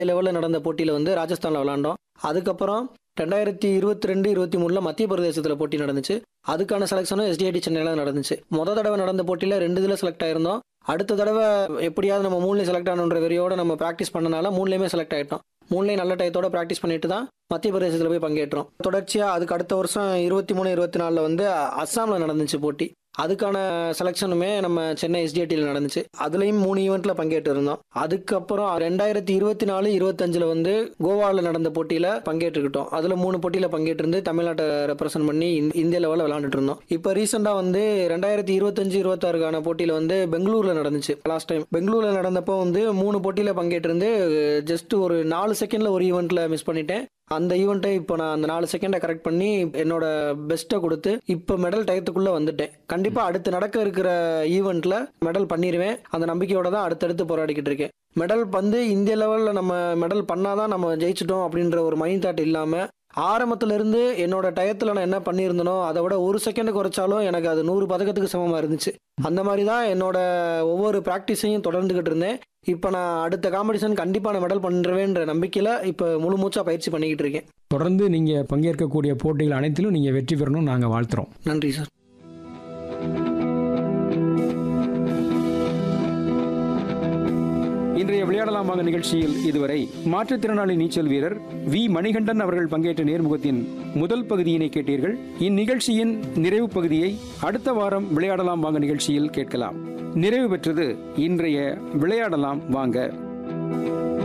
லெவலில் நடந்த போட்டியில் வந்து ராஜஸ்தானில் விளாண்டோம் அதுக்கப்புறம் ரெண்டாயிரத்தி இருபத்தி ரெண்டு இருபத்தி மூணில் மத்திய பிரதேசத்தில் போட்டி நடந்துச்சு அதுக்கான செலெக்ஷனும் எஸ்டிஐடி சென்னையில் நடந்துச்சு முத தடவை நடந்த போட்டியில் ரெண்டு இதில் செலக்ட் ஆயிருந்தோம் அடுத்த தடவை எப்படியாவது நம்ம மூணுலேயும் செலக்ட் ஆகணுன்ற வெறியோட நம்ம ப்ராக்டிஸ் பண்ணனால மூணுலேயுமே செலக்ட் ஆகிட்டோம் மூணுலேயும் நல்ல டயத்தோட ப்ராக்டிஸ் பண்ணிட்டு தான் மத்திய பிரதேசத்தில் போய் பங்கேற்றோம் தொடர்ச்சியாக அதுக்கு அடுத்த வருஷம் இருபத்தி மூணு இருபத்தி நாலில் வந்து அஸ்ஸாமில் நடந்துச்சு போட்டி அதுக்கான செலெக்ஷனுமே நம்ம சென்னை எஸ்டிஐடியில் நடந்துச்சு அதுலேயும் மூணு ஈவெண்ட்டில் பங்கேற்று இருந்தோம் அதுக்கப்புறம் ரெண்டாயிரத்தி இருபத்தி நாலு இருபத்தஞ்சில் வந்து கோவாவில் நடந்த போட்டியில் பங்கேற்றுக்கிட்டோம் அதில் மூணு போட்டியில் பங்கேற்றிருந்து தமிழ்நாட்டை ரெப்ரசென்ட் பண்ணி இந்த- இந்திய லெவலில் விளாண்டுட்டு இருந்தோம் இப்போ ரீசெண்டாக வந்து ரெண்டாயிரத்தி இருபத்தஞ்சு இருபத்தாறுக்கான போட்டியில் வந்து பெங்களூரில் நடந்துச்சு லாஸ்ட் டைம் பெங்களூரில் நடந்தப்போ வந்து மூணு போட்டியில் பங்கேற்றிருந்து ஜஸ்ட் ஒரு நாலு செகண்டில் ஒரு ஈவெண்ட்டில் மிஸ் பண்ணிட்டேன் அந்த ஈவெண்ட்டை இப்போ நான் அந்த நாலு செகண்டை கரெக்ட் பண்ணி என்னோட பெஸ்ட்டை கொடுத்து இப்போ மெடல் டயத்துக்குள்ளே வந்துட்டேன் கண்டிப்பாக அடுத்து நடக்க இருக்கிற ஈவெண்ட்டில் மெடல் பண்ணிடுவேன் அந்த நம்பிக்கையோட தான் அடுத்தடுத்து போராடிக்கிட்டு இருக்கேன் மெடல் வந்து இந்திய லெவலில் நம்ம மெடல் பண்ணாதான் நம்ம ஜெயிச்சிட்டோம் அப்படின்ற ஒரு மைண்ட் தாட் இல்லாமல் ஆரம்பத்துல இருந்து என்னோட டயத்தில் நான் என்ன பண்ணியிருந்தனோ அதை விட ஒரு செகண்ட் குறைச்சாலும் எனக்கு அது நூறு பதக்கத்துக்கு சமமாக இருந்துச்சு அந்த மாதிரி தான் என்னோட ஒவ்வொரு ப்ராக்டிஸையும் தொடர்ந்துக்கிட்டு இருந்தேன் இப்போ நான் அடுத்த காம்படிஷன் கண்டிப்பாக நான் மெடல் பண்ணுறவேன்ற நம்பிக்கையில் இப்போ முழு மூச்சா பயிற்சி பண்ணிக்கிட்டு இருக்கேன் தொடர்ந்து நீங்கள் பங்கேற்கக்கூடிய போட்டிகள் அனைத்திலும் நீங்கள் வெற்றி பெறணும் நாங்கள் வாழ்த்துறோம் நன்றி சார் இன்றைய விளையாடலாம் வாங்க நிகழ்ச்சியில் இதுவரை மாற்றுத்திறனாளி நீச்சல் வீரர் வி மணிகண்டன் அவர்கள் பங்கேற்ற நேர்முகத்தின் முதல் பகுதியினை கேட்டீர்கள் இந்நிகழ்ச்சியின் நிறைவு பகுதியை அடுத்த வாரம் விளையாடலாம் வாங்க நிகழ்ச்சியில் கேட்கலாம் நிறைவு பெற்றது இன்றைய விளையாடலாம் வாங்க